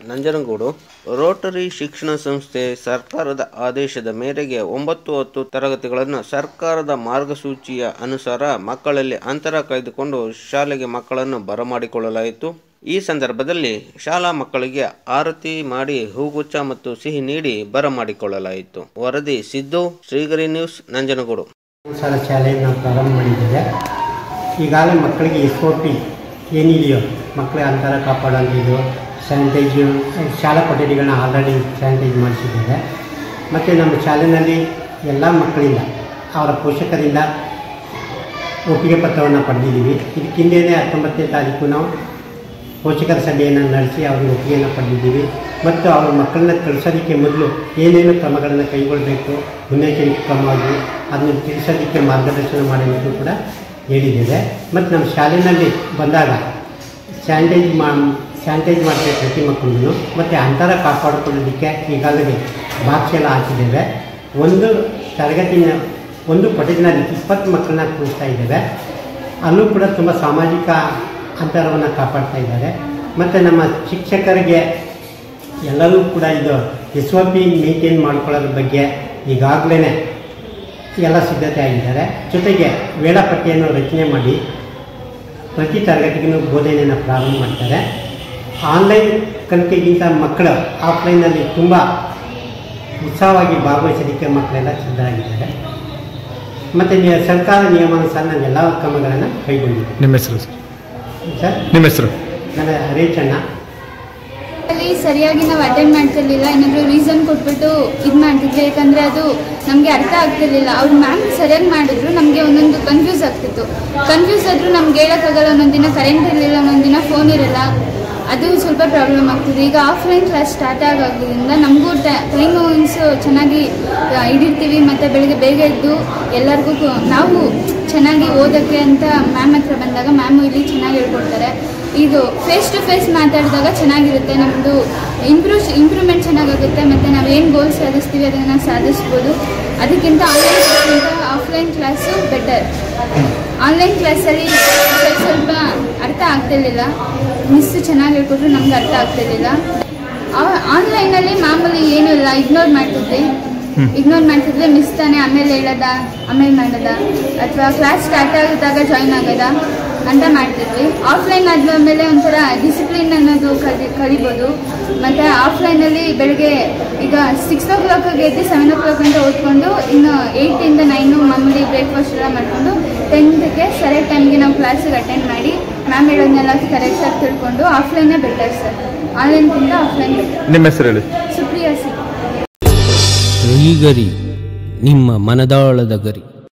Nanjangud Rotary ಶಿಕ್ಷಣ ಸಂಸ್ಥೆ ಸರ್ಕಾರದ ಆದೇಶದ ಮೇರೆಗೆ ಒಂಬತ್ತು ಹತ್ತು ತರಗತಿಗಳನ್ನು ಸರ್ಕಾರದ ಮಾರ್ಗಸೂಚಿಯ ಅನುಸಾರ ಮಕ್ಕಳಲ್ಲಿ ಅಂತರ ಕಾಯ್ದುಕೊಂಡು ಶಾಲೆಗೆ ಮಕ್ಕಳನ್ನು ಬರಮಾಡಿಕೊಳ್ಳಲಾಯಿತು ಈ ಸಂದರ್ಭದಲ್ಲಿ ಶಾಲಾ ಮಕ್ಕಳಿಗೆ ಆರತಿ ಮಾಡಿ ಹೂಗುಚ್ಛ ಮತ್ತು ಸಿಹಿ ನೀಡಿ ಬರಮಾಡಿಕೊಳ್ಳಲಾಯಿತು ವರದಿ ಸಿದ್ದು ಶ್ರೀಗರಿ ನ್ಯೂಸ್ ನಂಜನಗೂಡು ಶಾಲಾ ಶಾಲೆಯನ್ನು ನಾವು ಪ್ರಾರಂಭ ಮಾಡಿದ್ದೇವೆ ಈಗಾಗಲೇ ಮಕ್ಕಳಿಗೆ ಎಸ್ ಒ ಪಿ ಏನಿದೆಯೋ ಮಕ್ಕಳ ಅಂತರ ಕಾಪಾಡೋದು ಸ್ಯಾನಿಟೈಜು ಶಾಲಾ ಕೊಠಡಿಗಳನ್ನ ಆಲ್ರೆಡಿ ಸ್ಯಾನಿಟೈಸ್ ಮಾಡಿಸಿದ್ದೇವೆ ಮತ್ತು ನಮ್ಮ ಶಾಲೆಯಲ್ಲಿ ಎಲ್ಲ ಮಕ್ಕಳಿಂದ ಅವರ ಪೋಷಕರಿಂದ ಒಪ್ಪಿಗೆ ಪತ್ರವನ್ನು ಪಡೆದಿದ್ದೀವಿ ಇದಕ್ಕಿಂದೇನೆ ಹತ್ತೊಂಬತ್ತನೇ ತಾರೀಕು ನಾವು ಪೋಷಕರ ಸಭೆಯನ್ನು ನಡೆಸಿ ಅವ್ರಿಗೆ ಒಪ್ಪಿಗೆಯನ್ನು ಪಡೆದಿದ್ದೀವಿ ಮತ್ತು ಅವ್ರ ಮಕ್ಕಳನ್ನ ಕಳಿಸೋದಕ್ಕೆ ಮೊದಲು ಏನೇನು ಕ್ರಮಗಳನ್ನು ಕೈಗೊಳ್ಳಬೇಕು ಮುನ್ನೆಚ್ಚರಿಕೆ ಕ್ರಮವಾಗಿ ಅದನ್ನು ತಿಳಿಸೋದಕ್ಕೆ ಮಾರ್ಗದರ್ಶನ ಮಾಡಬೇಕು ಕೂಡ ಹೇಳಿದ್ದೇವೆ ಮತ್ತು ನಮ್ಮ ಶಾಲೆಯಲ್ಲಿ ಬಂದಾಗ ಸ್ಯಾನಿಟೈಸ್ ಮಾ ಸ್ಯಾನಿಟೈಸ್ ಮಾಡಬೇಕು ಪ್ರತಿ ಮಕ್ಕಳನ್ನು ಮತ್ತು ಅಂತರ ಕಾಪಾಡಿಕೊಳ್ಳೋದಕ್ಕೆ ಈಗಾಗಲೇ ಬಾಕ್ಸ್ ಎಲ್ಲ ಹಾಕಿದ್ದೇವೆ ಒಂದು ತರಗತಿನ ಒಂದು ಕೊಠಡಿನಲ್ಲಿ ಇಪ್ಪತ್ತು ಮಕ್ಕಳನ್ನ ಕೂರಿಸ್ತಾ ಇದ್ದೇವೆ ಅಲ್ಲೂ ಕೂಡ ತುಂಬ ಸಾಮಾಜಿಕ ಅಂತರವನ್ನು ಕಾಪಾಡ್ತಾ ಇದ್ದಾರೆ ಮತ್ತು ನಮ್ಮ ಶಿಕ್ಷಕರಿಗೆ ಎಲ್ಲರೂ ಕೂಡ ಇದು ಎಸ್ ಒ ಪಿ ಮೇಂಟೈನ್ ಮಾಡ್ಕೊಳ್ಳೋದ್ರ ಬಗ್ಗೆ ಈಗಾಗಲೇ ಎಲ್ಲ ಸಿದ್ಧತೆ ಆಗಿದ್ದಾರೆ ಜೊತೆಗೆ ವೇಳಾಪಟ್ಟಿಯನ್ನು ರಚನೆ ಮಾಡಿ ಪ್ರತಿ ತರಗತಿಗೂ ಬೋಧನೆಯನ್ನು ಪ್ರಾರಂಭ ಮಾಡ್ತಾರೆ ಆನ್ಲೈನ್ ಕಲಿಕೆಗಿಂತ ಮಕ್ಕಳು ಆಫ್ಲೈನಲ್ಲಿ ತುಂಬ ಉತ್ಸಾಹವಾಗಿ ಭಾಗವಹಿಸೋದಕ್ಕೆ ಮಕ್ಕಳೆಲ್ಲ ಸಿದ್ಧರಾಗಿದ್ದಾರೆ ಮತ್ತು ನಿ- ಸರ್ಕಾರ ನಿಯಮಾನುಸಾರ ನಾವು ಎಲ್ಲ ಕ್ರಮಗಳನ್ನು ಕೈಗೊಂಡಿದ್ದೇವೆ ನಿಮ್ಮ ಹೆಸರು ಸರ್ ಸರ್ ನಿಮ್ಮ ಹೆಸರು ನನ್ನ ರೇಚಣ್ಣ ಅಲ್ಲಿ ಸರಿಯಾಗಿ ನಾವು ಅಟೆಂಡ್ ಮಾಡ್ತಿರ್ಲಿಲ್ಲ ಏನಾದರೂ ರೀಸನ್ ಕೊಟ್ಬಿಟ್ಟು ಇದು ಮಾಡ್ತಿದ್ವಿ ಯಾಕಂದರೆ ಅದು ನಮಗೆ ಅರ್ಥ ಆಗ್ತಿರ್ಲಿಲ್ಲ ಅವ್ರು ಮ್ಯಾಮ್ ಸರಿಯಾಗಿ ಮಾಡಿದ್ರು ನಮಗೆ ಒಂದೊಂದು ಕನ್ಫ್ಯೂಸ್ ಆಗ್ತಿತ್ತು ಕನ್ಫ್ಯೂಸ್ ಆದರೂ ನಮ್ಗೆ ಹೇಳೋಕ್ಕಾಗಲ್ಲ ಒಂದೊಂದು ದಿನ ಕರೆಂಟ್ ಇರಲಿಲ್ಲ ಒಂದೊಂದು ದಿನ ಫೋನ್ ಇರಲ್ಲ ಅದು ಸ್ವಲ್ಪ ಪ್ರಾಬ್ಲಮ್ ಆಗ್ತಿದೆ ಈಗ ಆಫ್ಲೈನ್ ಕ್ಲಾಸ್ ಸ್ಟಾರ್ಟ್ ಆಗೋದ್ರಿಂದ ನಮಗೂ ಟೈಮಿಂಗ್ಸ್ ಚೆನ್ನಾಗಿ ಆ, ಹಿಡಿರ್ತೀವಿ ಮತ್ತು ಬೆಳಿಗ್ಗೆ ಬೇಗ ಎದ್ದು ಎಲ್ಲರಿಗೂ ಕು- ನಾವು ಚೆನ್ನಾಗಿ ಓದೋಕ್ಕೆ ಅಂತ ಮ್ಯಾಮ್ ಹತ್ರ ಬಂದಾಗ ಮ್ಯಾಮು ಇಲ್ಲಿ ಚೆನ್ನಾಗಿ ಹೇಳ್ಕೊಡ್ತಾರೆ ಇದು ಫೇಸ್ ಟು ಫೇಸ್ ಮಾತಾಡಿದಾಗ ಚೆನ್ನಾಗಿರುತ್ತೆ ನಮ್ಮದು ಇಂಪ್ರೂವ್ ಇಂಪ್ರೂವ್ಮೆಂಟ್ ಚೆನ್ನಾಗಾಗುತ್ತೆ ಮತ್ತು ನಾವು ಏನು ಗೋಲ್ ಸಾಧಿಸ್ತೀವಿ ಅದನ್ನು ಸಾಧಿಸ್ಬೋದು ಅದಕ್ಕಿಂತ ಆನ್ಲೈನ್ ಕ್ಲಾಸ್ಗಿಂತ ಆಫ್ಲೈನ್ ಕ್ಲಾಸು ಬೆಟರ್ ಆನ್ಲೈನ್ ಕ್ಲಾಸಲ್ಲಿ ಸ್ವಲ್ಪ ಸ್ವಲ್ಪ ಅರ್ಥ ಆಗ್ತಿರ್ಲಿಲ್ಲ ಮಿಸ್ ಚೆನ್ನಾಗಿ ಹೇಳ್ಕೊಟ್ರು ನಮ್ಗೆ ಅರ್ಥ ಆಗ್ತಿರ್ಲಿಲ್ಲ ಆನ್ಲೈನಲ್ಲಿ ಮಾಮೂಲಿ ಏನೂ ಇಲ್ಲ ಇಗ್ನೋರ್ ಮಾಡ್ತಿದ್ವಿ ಇಗ್ನೋರ್ ಮಾಡ್ತಿದ್ವಿ ಮಿಸ್ ತಾನೇ ಆಮೇಲೆ ಹೇಳೋದ ಆಮೇಲೆ ಮಾಡೋದ ಅಥವಾ ಕ್ಲಾಸ್ ಸ್ಟಾರ್ಟ್ ಆಗಿದ್ದಾಗ ಜಾಯ್ನ್ ಆಗೋದ ಅಂತ ಮಾಡ್ತಿದ್ವಿ ಆಫ್ಲೈನ್ ಆದಮೇಲೆ ಒಂಥರ ಡಿಸಿಪ್ಲಿನ್ ಅನ್ನೋದು ಕಲಿ ಕಲಿಬೋದು ಮತ್ತು ಆಫ್ಲೈನಲ್ಲಿ ಬೆಳಗ್ಗೆ ಈಗ ಸಿಕ್ಸ್ ಓ ಕ್ಲಾಕಿಗೆ ಎದ್ದು ಸೆವೆನ್ ಓ ಕ್ಲಾಕ್ ಅಂತ ಓದ್ಕೊಂಡು ಇನ್ನು ಏಯ್ಟಿಂದ ನೈನು ಮಾಮೂಲಿ ಬ್ರೇಕ್ಫಾಸ್ಟ್ ಎಲ್ಲ ಮಾಡಿಕೊಂಡು ಟೆಂತ್ಗೆ ಸರಿಯಾದ ಟೈಮ್ಗೆ ನಾವು ಕ್ಲಾಸಿಗೆ ಅಟೆಂಡ್ ಮಾಡಿ ಮ್ಯಾಮ್ ಹೇಳೋದನ್ನೆಲ್ಲ ಕರೆಕ್ಟಾಗಿ ತಿಳ್ಕೊಂಡು ಆಫ್ಲೈನೇ ಬೆಟರ್ ಸರ್ ಆನ್ಲೈನ್ಗಿಂತ ಆಫ್ಲೈನ್ ಬೆಟರ್ ನಿಮ್ಮ ಹೆಸರು ಹೇಳಿ ಸುಪ್ರಿಯಾ ಸಿ ಶ್ರೀಗರಿ ನಿಮ್ಮ ಮನದಾಳದ ಗರಿ